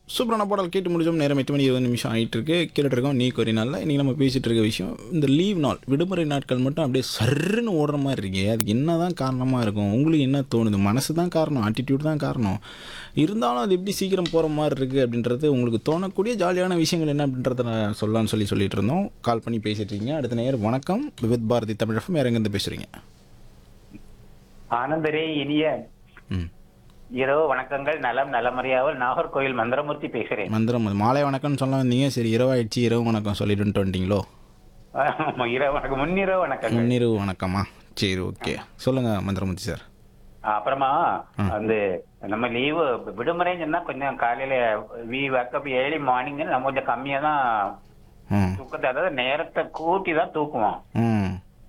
சூப்பரான பாடல் கேட்டு முடிச்சோம் நேரம் எட்டு மணி இருபது நிமிஷம் ஆகிட்டு இருக்கு கேட்டுட்டு இருக்கோம் நீ ஒரு நாளில் இன்றைக்கி நம்ம பேசிகிட்டு இருக்க விஷயம் இந்த லீவ் நாள் விடுமுறை நாட்கள் மட்டும் அப்படியே சர்ன்னு ஓடுற மாதிரி இருக்கே அதுக்கு என்ன தான் காரணமாக இருக்கும் உங்களுக்கு என்ன தோணுது மனசு தான் காரணம் ஆட்டிடியூட் தான் காரணம் இருந்தாலும் அது எப்படி சீக்கிரம் போகிற மாதிரி இருக்குது அப்படின்றது உங்களுக்கு தோணக்கூடிய ஜாலியான விஷயங்கள் என்ன அப்படின்றத நான் சொல்லலாம்னு சொல்லி சொல்லிட்டு இருந்தோம் கால் பண்ணி பேசிட்டு இருக்கீங்க அடுத்த நேரம் வணக்கம் விவித் பாரதி தமிழகம் வேற எங்கேருந்து பேசுகிறீங்க ஆனந்தரே இனிய ம் இரவு வணக்கங்கள் நலம் நலமறியாவல் நாகர்கோவில் மந்திரமூர்த்தி பேசுறேன் மந்திரம் மாலை வணக்கம்னு சொல்ல வந்தீங்க சரி இரவாயிடுச்சு இரவு வணக்கம் சொல்லிட்டு வந்துட்டீங்களோ ஆமா, இரவு வணக்கம் முன்னிரவு வணக்கங்கள் முன்னிரவு வணக்கமா சரி ஓகே சொல்லுங்க மந்திரமூர்த்தி சார் அப்புறமா அந்த நம்ம லீவு விடுமுறைன்னு சொன்னா கொஞ்சம் காலையில வி வக்கப் ஏர்லி மார்னிங் நம்ம கொஞ்சம் கம்மியா தான் ம் தூக்கத்தை அதாவது நேரத்தை கூட்டி தான் தூக்குவோம் ம்